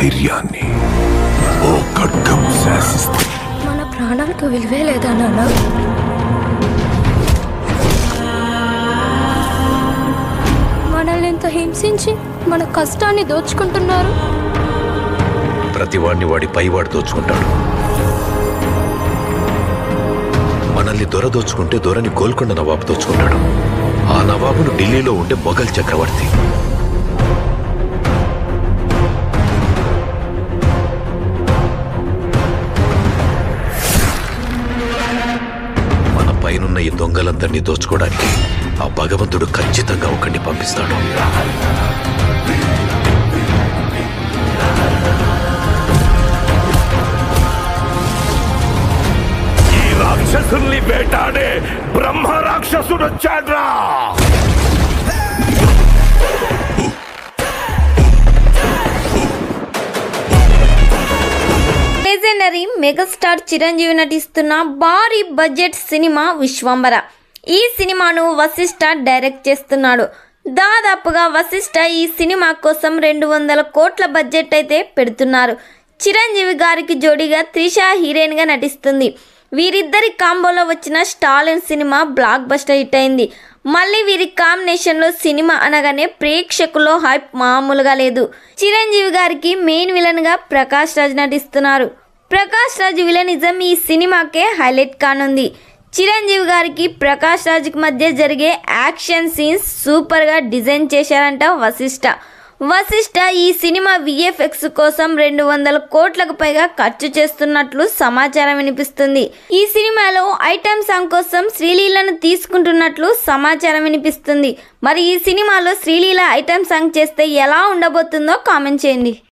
ధైర్యాన్ని ఓ ఖడ్గం శాసిస్తుంది మన ప్రాణాలకు విలువే లేదా నాన్న మనల్ని ఎంత హింసించి మన కష్టాన్ని దోచుకుంటున్నారు ప్రతివాడిని వాడి పైవాడు దోచుకుంటాడు మనల్ని దొర దోచుకుంటే దొరని గోల్కొండ నవాబు దోచుకుంటాడు ఆ నవాబును ఢిల్లీలో ఉండే మొఘల్ చక్రవర్తి మన పైనున్న ఈ దొంగలందరినీ దోచుకోవడానికి ఆ భగవంతుడు ఖచ్చితంగా ఒకరిని పంపిస్తాడు ఈ రాక్షసుల్ని వేటాడే బ్రహ్మ రాక్షసుడు వచ్చాడ్రా లెజెండరీ మెగాస్టార్ చిరంజీవి నటిస్తున్న భారీ బడ్జెట్ సినిమా విశ్వంబర ఈ సినిమాను వశిష్ఠ డైరెక్ట్ చేస్తున్నాడు దాదాపుగా వశిష్ఠ ఈ సినిమా కోసం రెండు వందల కోట్ల బడ్జెట్ అయితే పెడుతున్నారు చిరంజీవి గారికి జోడీగా త్రిష హీరోయిన్గా నటిస్తుంది వీరిద్దరి కాంబోలో వచ్చిన స్టాలిన్ సినిమా బ్లాక్ బస్టర్ హిట్ అయింది మళ్ళీ వీరి కాంబినేషన్లో సినిమా అనగానే ప్రేక్షకుల్లో హైప్ మామూలుగా లేదు చిరంజీవి గారికి మెయిన్ విలన్గా ప్రకాష్ రాజ్ నటిస్తున్నారు ప్రకాష్ రాజ్ విలనిజం ఈ సినిమాకే హైలైట్ కానుంది చిరంజీవి గారికి ప్రకాష్ రాజ్కి మధ్య జరిగే యాక్షన్ సీన్స్ సూపర్గా డిజైన్ చేశారంట వశిష్ఠ వశిష్ఠ ఈ సినిమా విఎఫ్ఎక్స్ కోసం రెండు వందల కోట్లకు పైగా ఖర్చు చేస్తున్నట్లు సమాచారం వినిపిస్తుంది ఈ సినిమాలో ఐటమ్ సాంగ్ కోసం శ్రీలీలను తీసుకుంటున్నట్లు సమాచారం వినిపిస్తుంది మరి ఈ సినిమాలో శ్రీలీల ఐటమ్ సాంగ్ చేస్తే ఎలా ఉండబోతుందో కామెంట్ చేయండి